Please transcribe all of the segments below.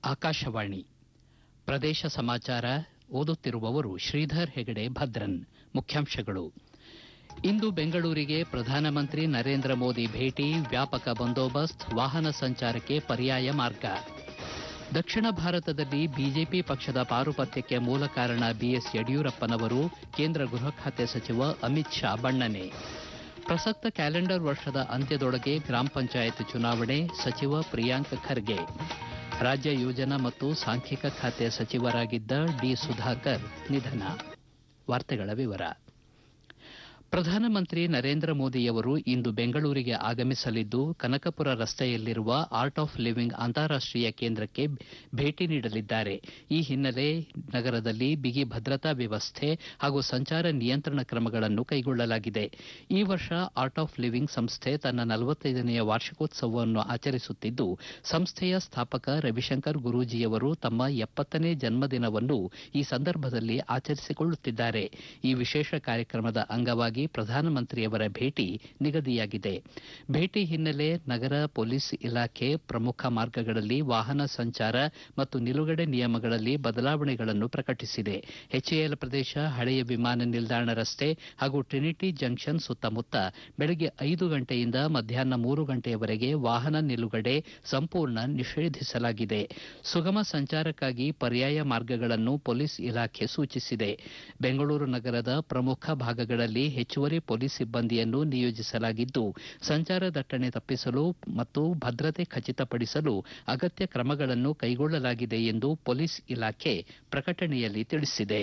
ಆಕಾಶವಾಣಿ ಪ್ರದೇಶ ಸಮಾಚಾರ ಓದುತ್ತಿರುವವರು ಶ್ರೀಧರ್ ಹೆಗಡೆ ಭದ್ರನ್ ಮುಖ್ಯಾಂಶಗಳು ಇಂದು ಬೆಂಗಳೂರಿಗೆ ಪ್ರಧಾನಮಂತ್ರಿ ನರೇಂದ್ರ ಮೋದಿ ಭೇಟಿ ವ್ಯಾಪಕ ಬಂದೋಬಸ್ತ್ ವಾಹನ ಸಂಚಾರಕ್ಕೆ ಪರ್ಯಾಯ ಮಾರ್ಗ ದಕ್ಷಿಣ ಭಾರತದಲ್ಲಿ ಬಿಜೆಪಿ ಪಕ್ಷದ ಪಾರುಪತ್ಯಕ್ಕೆ ಮೂಲ ಕಾರಣ ಬಿಎಸ್ ಯಡಿಯೂರಪ್ಪನವರು ಕೇಂದ್ರ ಗೃಹ ಖಾತೆ ಸಚಿವ ಅಮಿತ್ ಶಾ ಬಣ್ಣನೆ ಪ್ರಸಕ್ತ ಕ್ಯಾಲೆಂಡರ್ ವರ್ಷದ ಅಂತ್ಯದೊಳಗೆ ಗ್ರಾಮ ಪಂಚಾಯತ್ ಚುನಾವಣೆ ಸಚಿವ ಪ್ರಿಯಾಂಕ್ ಖರ್ಗೆ ರಾಜ್ಯ ಯೋಜನಾ ಮತ್ತು ಸಾಂಖ್ಯಿಕ ಖಾತೆ ಸಚಿವರಾಗಿದ್ದ ಡಿ ಸುಧಾಕರ್ ನಿಧನ ವಾರ್ತೆಗಳ ವಿವರ ಪ್ರಧಾನಮಂತ್ರಿ ನರೇಂದ್ರ ಮೋದಿಯವರು ಇಂದು ಬೆಂಗಳೂರಿಗೆ ಆಗಮಿಸಲಿದ್ದು ಕನಕಪುರ ರಸ್ತೆಯಲ್ಲಿರುವ ಆರ್ಟ್ ಆಫ್ ಲಿವಿಂಗ್ ಅಂತಾರಾಷ್ಟೀಯ ಕೇಂದ್ರಕ್ಕೆ ಭೇಟಿ ನೀಡಲಿದ್ದಾರೆ ಈ ಹಿನ್ನೆಲೆ ನಗರದಲ್ಲಿ ಬಿಗಿ ಭದ್ರತಾ ವ್ಯವಸ್ಥೆ ಹಾಗೂ ಸಂಚಾರ ನಿಯಂತ್ರಣ ಕ್ರಮಗಳನ್ನು ಕೈಗೊಳ್ಳಲಾಗಿದೆ ಈ ವರ್ಷ ಆರ್ಟ್ ಆಫ್ ಲಿವಿಂಗ್ ಸಂಸ್ಥೆ ತನ್ನ ನಲವತ್ತೈದನೆಯ ವಾರ್ಷಿಕೋತ್ಸವವನ್ನು ಆಚರಿಸುತ್ತಿದ್ದು ಸಂಸ್ಥೆಯ ಸ್ಥಾಪಕ ರವಿಶಂಕರ್ ಗುರೂಜಿಯವರು ತಮ್ಮ ಎಪ್ಪತ್ತನೇ ಜನ್ಮದಿನವನ್ನು ಈ ಸಂದರ್ಭದಲ್ಲಿ ಆಚರಿಸಿಕೊಳ್ಳುತ್ತಿದ್ದಾರೆ ಈ ವಿಶೇಷ ಕಾರ್ಯಕ್ರಮದ ಅಂಗವಾಗಿ ಪ್ರಧಾನಮಂತ್ರಿಯವರ ಭೇಟಿ ನಿಗದಿಯಾಗಿದೆ ಭೇಟಿ ಹಿನ್ನೆಲೆ ನಗರ ಪೊಲೀಸ್ ಇಲಾಖೆ ಪ್ರಮುಖ ಮಾರ್ಗಗಳಲ್ಲಿ ವಾಹನ ಸಂಚಾರ ಮತ್ತು ನಿಲುಗಡೆ ನಿಯಮಗಳಲ್ಲಿ ಬದಲಾವಣೆಗಳನ್ನು ಪ್ರಕಟಿಸಿದೆ ಎಚ್ಎಎಲ್ ಪ್ರದೇಶ ಹಳೆಯ ವಿಮಾನ ನಿಲ್ದಾಣ ರಸ್ತೆ ಹಾಗೂ ಟ್ರಿನಿಟಿ ಜಂಕ್ಷನ್ ಸುತ್ತಮುತ್ತ ಬೆಳಗ್ಗೆ ಐದು ಗಂಟೆಯಿಂದ ಮಧ್ಯಾಹ್ನ ಮೂರು ಗಂಟೆಯವರೆಗೆ ವಾಹನ ನಿಲುಗಡೆ ಸಂಪೂರ್ಣ ನಿಷೇಧಿಸಲಾಗಿದೆ ಸುಗಮ ಸಂಚಾರಕ್ಕಾಗಿ ಪರ್ಯಾಯ ಮಾರ್ಗಗಳನ್ನು ಪೊಲೀಸ್ ಇಲಾಖೆ ಸೂಚಿಸಿದೆ ಬೆಂಗಳೂರು ನಗರದ ಪ್ರಮುಖ ಭಾಗಗಳಲ್ಲಿ ಹೆಚ್ಚುವರಿ ಪೊಲೀಸ್ ಸಿಬ್ಬಂದಿಯನ್ನು ನಿಯೋಜಿಸಲಾಗಿದ್ದು ಸಂಚಾರ ದಟ್ಟಣೆ ತಪ್ಪಿಸಲು ಮತ್ತು ಭದ್ರತೆ ಖಚಿತಪಡಿಸಲು ಅಗತ್ಯ ಕ್ರಮಗಳನ್ನು ಕೈಗೊಳ್ಳಲಾಗಿದೆ ಎಂದು ಪೊಲೀಸ್ ಇಲಾಖೆ ಪ್ರಕಟಣೆಯಲ್ಲಿ ತಿಳಿಸಿದೆ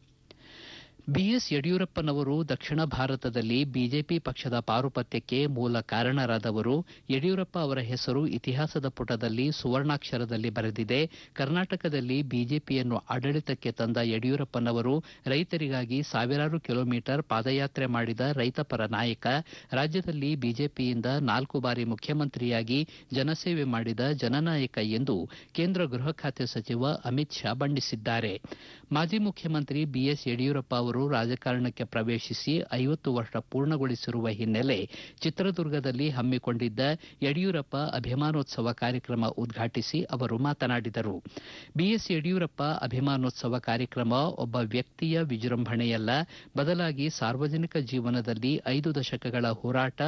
ಬಿಎಸ್ ಯಡಿಯೂರಪ್ಪನವರು ದಕ್ಷಿಣ ಭಾರತದಲ್ಲಿ ಬಿಜೆಪಿ ಪಕ್ಷದ ಪಾರುಪತ್ಯಕ್ಕೆ ಮೂಲ ಕಾರಣರಾದವರು ಯಡಿಯೂರಪ್ಪ ಅವರ ಹೆಸರು ಇತಿಹಾಸದ ಪುಟದಲ್ಲಿ ಸುವರ್ಣಾಕ್ಷರದಲ್ಲಿ ಬರೆದಿದೆ ಕರ್ನಾಟಕದಲ್ಲಿ ಬಿಜೆಪಿಯನ್ನು ಆಡಳಿತಕ್ಕೆ ತಂದ ಯಡಿಯೂರಪ್ಪನವರು ರೈತರಿಗಾಗಿ ಸಾವಿರಾರು ಕಿಲೋಮೀಟರ್ ಪಾದಯಾತ್ರೆ ಮಾಡಿದ ರೈತಪರ ನಾಯಕ ರಾಜ್ಯದಲ್ಲಿ ಬಿಜೆಪಿಯಿಂದ ನಾಲ್ಕು ಬಾರಿ ಮುಖ್ಯಮಂತ್ರಿಯಾಗಿ ಜನಸೇವೆ ಮಾಡಿದ ಜನನಾಯಕ ಎಂದು ಕೇಂದ್ರ ಗೃಹ ಖಾತೆ ಸಚಿವ ಅಮಿತ್ ಶಾ ಬಣ್ಣಿಸಿದ್ದಾರೆ ಮಾಜಿ ಮುಖ್ಯಮಂತ್ರಿ ಬಿಎಸ್ ಯಡಿಯೂರಪ್ಪ ಅವರು ರಾಜಕಾರಣಕ್ಕೆ ಪ್ರವೇಶಿಸಿ ಐವತ್ತು ವರ್ಷ ಪೂರ್ಣಗೊಳಿಸಿರುವ ಹಿನ್ನೆಲೆ ಚಿತ್ರದುರ್ಗದಲ್ಲಿ ಹಮ್ಮಿಕೊಂಡಿದ್ದ ಯಡಿಯೂರಪ್ಪ ಅಭಿಮಾನೋತ್ಸವ ಕಾರ್ಯಕ್ರಮ ಉದ್ಘಾಟಿಸಿ ಅವರು ಮಾತನಾಡಿದರು ಬಿಎಸ್ ಯಡಿಯೂರಪ್ಪ ಅಭಿಮಾನೋತ್ಸವ ಕಾರ್ಯಕ್ರಮ ಒಬ್ಬ ವ್ಯಕ್ತಿಯ ವಿಜೃಂಭಣೆಯಲ್ಲ ಬದಲಾಗಿ ಸಾರ್ವಜನಿಕ ಜೀವನದಲ್ಲಿ ಐದು ದಶಕಗಳ ಹೋರಾಟ